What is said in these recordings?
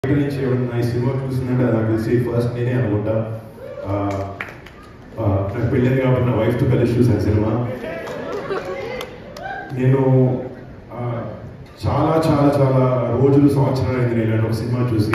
బయట నుంచి ఎవరైనా ఈ సినిమా చూస్తుందంటే నాకు తెలిసి ఫస్ట్ నేనే అనుకుంటా ఆ, ఆ, నాకు పెళ్ళింది కాబట్టి నా వైఫ్తో కలిసి చూసాను సినిమా నేను ఆ, చాలా చాలా చాలా రోజులు సంవత్సరాలు అయింది నేను ఇలాంటి ఒక సినిమా చూసి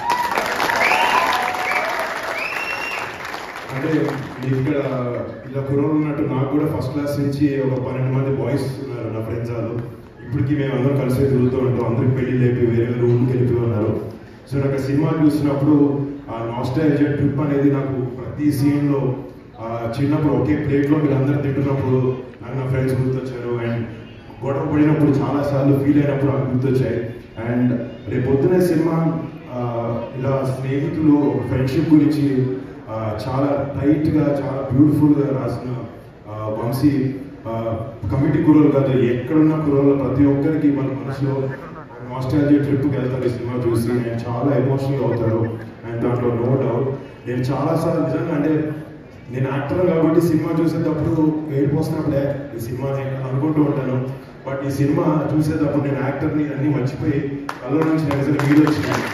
అంటే మీకు ఇక్కడ ఇలా కుర్రోలు ఉన్నట్టు నాకు కూడా ఫస్ట్ క్లాస్ నుంచి ఒక పన్నెండు మంది బాయ్స్ ఉన్నారు నా ఫ్రెండ్స్ వాళ్ళు ఇప్పటికి మేము అందరం కలిసి తిరుగుతూ ఉంటాం అందరికి పెళ్లి లేపి వేరే వేరే రూమ్కి వెళ్ళిపోయి ఉన్నారు సో నాకు ఆ సినిమా చూసినప్పుడు ఆ నాస్టాలజీ ట్రిప్ అనేది నాకు ప్రతి సీన్లో చిన్నప్పుడు ఒకే ప్లేట్లో మీరు అందరు తింటున్నప్పుడు నాకు నా ఫ్రెండ్స్ గుర్తొచ్చారు అండ్ గొడవ పడినప్పుడు చాలా సార్లు ఫీల్ అయినప్పుడు నాకు గుర్తొచ్చాయి అండ్ రేపు పొద్దునే సినిమా ఆ, ఇలా స్నేహితులు ఫ్రెండ్షిప్ గురించి ఆ, చాలా టైట్ గా చాలా బ్యూటిఫుల్ గా రాసిన ఆ, వంశీ కమిటీ కుర్రోలు కాదు ఎక్కడున్న కుర్రోలు ప్రతి ఒక్కరికి మన మనసులో ఆస్ట్రేలియా ట్రిప్కి వెళ్తారు ఈ సినిమా చూసి నేను చాలా ఎమోషనల్ అవుతారు అండ్ దాంట్లో నో డౌట్ నేను చాలా సార్లు నిజంగా అంటే నేను యాక్టర్ కాబట్టి సినిమా చూసేటప్పుడు ఏడుపు వస్తున్నప్పుడే ఈ సినిమా అనుకుంటూ ఉంటాను బట్ ఈ సినిమా చూసేటప్పుడు నేను యాక్టర్ని అన్ని మర్చిపోయి కళ్ళ నుంచి నేను అసలు వీడియో వచ్చినాను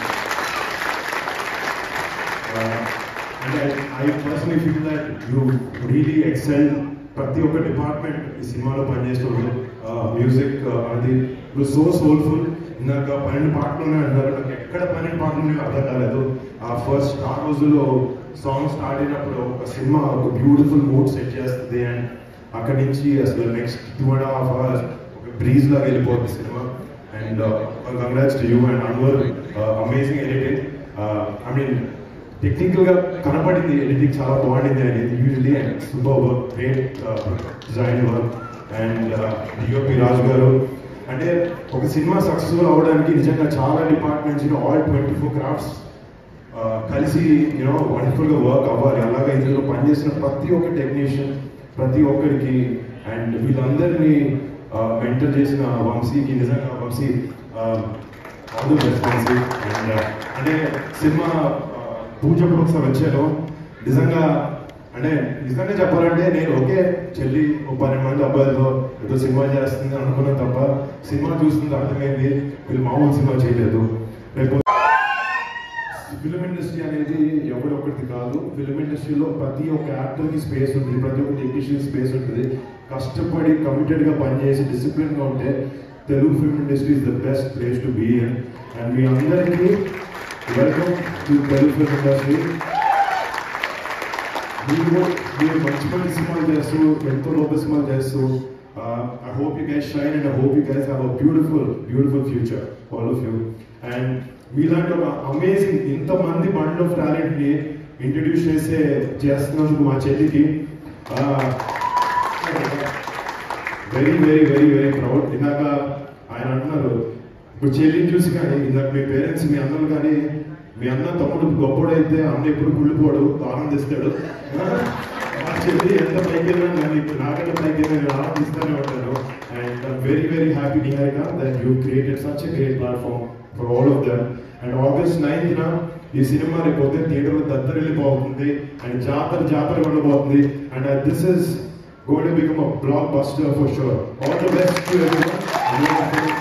అంటే I personally feel that you really excel ప్రతి ఒక్క డిపార్ట్మెంట్ ఈ సినిమాలో పనిచేస్తున్నారు మ్యూజిక్ అది ఇప్పుడు సో సోల్ఫుల్ ఇందాక పన్నెండు పాటలు ఉన్నాయి అన్నారు నాకు ఎక్కడ పన్నెండు పాటలు ఉన్నాయో అర్థం కాలేదు ఆ ఫస్ట్ ఆ రోజుల్లో సాంగ్ స్టార్ట్ అయినప్పుడు ఒక సినిమా ఒక బ్యూటిఫుల్ మూడ్ సెట్ చేస్తుంది అండ్ అక్కడి నుంచి అసలు next two and half hours ఒక బ్రీజ్ లాగా వెళ్ళిపోతుంది సినిమా and congrats to you and Anwar amazing editing I mean technical గా కనపడింది ఎడిటింగ్ చాలా బాగుండింది అనేది usually and super work great design work and DOP Raju garu అంటే ఒక సినిమా సక్సెస్ఫుల్ అవడానికి నిజంగా చాలా డిపార్ట్మెంట్స్ ఆల్ ట్వంటీ ఫోర్ క్రాఫ్ట్స్ కలిసి యూనో వండర్ఫుల్ గా వర్క్ అవ్వాలి అలాగే ఇందులో పనిచేసిన ప్రతి ఒక్క టెక్నీషియన్ ప్రతి ఒక్కరికి అండ్ వీళ్ళందరినీ మెంటర్ చేసిన వంశీకి నిజంగా Vamshi all the best Vamshi and అంటే సినిమా ఆ, పూజప్పుడు ఒకసారి వచ్చాను నిజంగా అంటే నిజంగా చెప్పాలంటే నేను ఒకే చెల్లి ఒక పన్నెండు మంది అబ్బాయిలతో ఏదో సినిమా చేస్తుంది అనుకున్నా తప్ప సినిమా చూస్తుంది అర్థమైంది వీళ్ళు మామూలు సినిమా చేయలేదు రేపు ఫిలిం ఇండస్ట్రీ అనేది ఎవరొకటి కాదు ఫిలిం ఇండస్ట్రీలో ప్రతి ఒక్క యాక్టర్కి స్పేస్ ఉంటుంది ప్రతి ఒక్క టెక్నీషియన్ స్పేస్ ఉంటుంది కష్టపడి కమిటెడ్ గా పనిచేసి డిసిప్లిన్ గా ఉంటే Telugu film industry is the best place to be in and మీ అందరికీ welcome to Telugu film industry మీరు మీరు మంచి మంచి సినిమాలు చేస్తూ ఎంతో లోపల సినిమాలు చేస్తూ I hope you guys shine and I hope you guys have a beautiful beautiful future all of you and మీలాంటి ఒక అమేజింగ్ ఇంతమంది బండ్ ఆఫ్ టాలెంట్ ని ఇంట్రడ్యూస్ చేసే చేస్తున్నందుకు మా చెల్లికి very very very very proud ఇందాక ఆయన అంటున్నారు ఇప్పుడు చెల్లిని చూసి కానీ ఇందాక మీ పేరెంట్స్ మీ అన్నలు కానీ మీ అన్న తమ్ముడు గొప్పడైతే అన్న ఎప్పుడు కుళ్ళిపోడు ఆనందిస్తాడు మా చెల్లి ఎంత పైకి వెళ్ళినా నన్ను ఇప్పుడు నాకంటే పైకి వెళ్ళినా నేను ఆనందిస్తూనే ఉంటాను and very very happy Niharika that you created such a great platform for all of them and August ninth ఈ సినిమా రేపు పొద్దున్న థియేటర్లో దద్దరిల్లిపోతుంది అండ్ జాతర జాతర ఉండబోతుంది and this is going to become a blockbuster for sure. All the best to everyone.